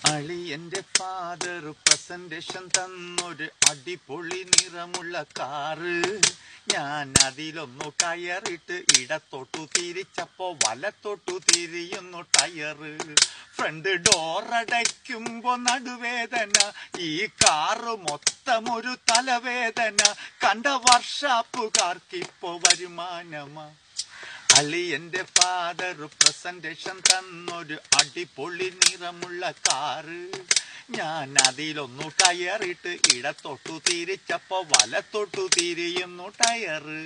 അളിയന്റെ father presentation തന്നൊരു അടിപൊളി നിറമുള്ള കാറ് ഞാൻ അതിലൊന്നു കയറിയിട്ട് ഇടത്തോട്ടു തിരിച്ചപ്പോ വലത്തോട്ടു തിരിയുന്നു ടയറ് ഫ്രണ്ട് ഡോറടയ്ക്കുമ്പോ നടുവേദന ഈ കാറ് മൊത്തം ഒരു തലവേദന കണ്ട വർഷാപ്പുകാർക്കിപ്പോ വരുമാനമാ അളിയന്റെ ഫാദർ പ്രസന്റേഷൻ തന്നൊരു അടിപൊളി നിറമുള്ള കാറ് ഞാൻ അതിലൊന്നു കയറിയിട്ട് ഇടത്തോട്ടു തിരിച്ചപ്പോ വലത്തോട്ടു തിരിയുന്നു ടയറ്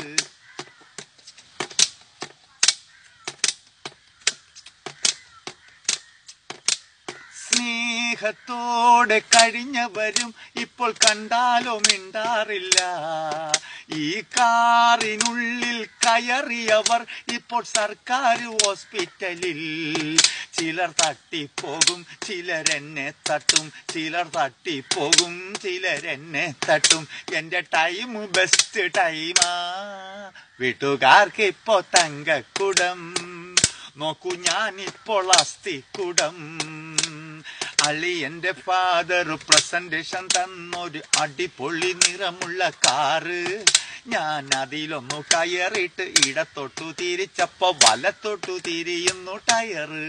സ്നേഹത്തോടെ കഴിഞ്ഞവരും ഇപ്പോൾ കണ്ടാലോ മിണ്ടാറില്ല ഈ കാറിനുള്ളിൽ കയറിയവർ ഇപ്പോൾ സർക്കാർ ഹോസ്പിറ്റലിൽ ചിലർ തട്ടിപ്പോകും ചിലരെന്നെ തട്ടും ചിലർ തട്ടിപ്പോകും ചിലരെന്നെ തട്ടും എന്റെ ടൈം ബെസ്റ്റ് ടൈമാ വീട്ടുകാർക്ക് ഇപ്പോ തങ്കക്കുടം നോക്കൂ ഞാനിപ്പോൾ അസ്ഥിക്കുടം അളി എന്റെ ഫാദർ പ്രസന്റേഷൻ തന്നൊരു അടിപൊളി നിറമുള്ള കാറ് ഞാൻ അതിലൊന്നു കയറിയിട്ട് ഇടത്തോട്ടു തിരിച്ചപ്പോ വലത്തോട്ടു തിരിയുന്നു ടയറ്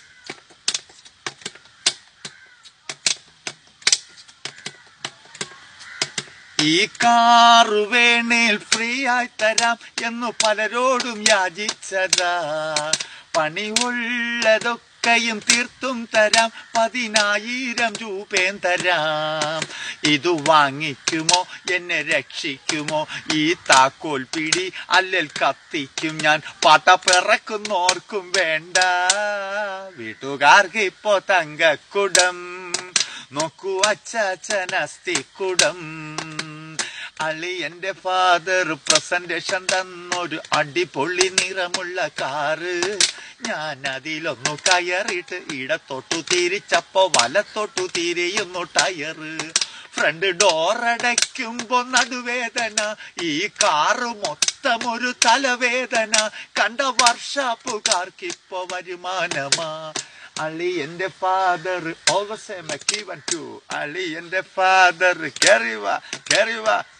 ഈ കാറ് വേണേൽ ഫ്രീ ആയി തരാം എന്നു പലരോടും യാചിച്ചതാ പണിയുള്ളതൊക്കെയും തീർത്തും തരാം പതിനായിരം രൂപയും തരാം ഇത് വാങ്ങിക്കുമോ എന്നെ രക്ഷിക്കുമോ ഈ താക്കോൽ പിടി അല്ലൽ കത്തിക്കും ഞാൻ പാട്ട പിറക്കുന്നോർക്കും വേണ്ട വീട്ടുകാർക്ക് ഇപ്പോ തങ്കക്കുടം നോക്കൂ അച്ചാച്ചൻ അസ്ഥിക്കുടം അളി എന്റെ ഫാദർ പ്രസന്റേഷൻ തന്നൊരു അടിപൊളി നിറമുള്ള കാറ് ഞാൻ അതിലൊന്നു കയറിയിട്ട് ഇടത്തോട്ടു തിരിച്ചപ്പോ വലത്തോട്ടു തിരിയുന്നു ടയറ് ഫ്രണ്ട് ഡോറടയ്ക്കുമ്പോ നടുവേദന ഈ കാറ് മൊത്തം ഒരു തലവേദന കണ്ട വർഷാപ്പുകാർക്കിപ്പോ വരുമാനമാ അളി എന്റെ ഫാദർ ഓവർസേ മക്കീവൻ ടു അളി എന്റെ ഫാദർ കെറിവ കെറിവ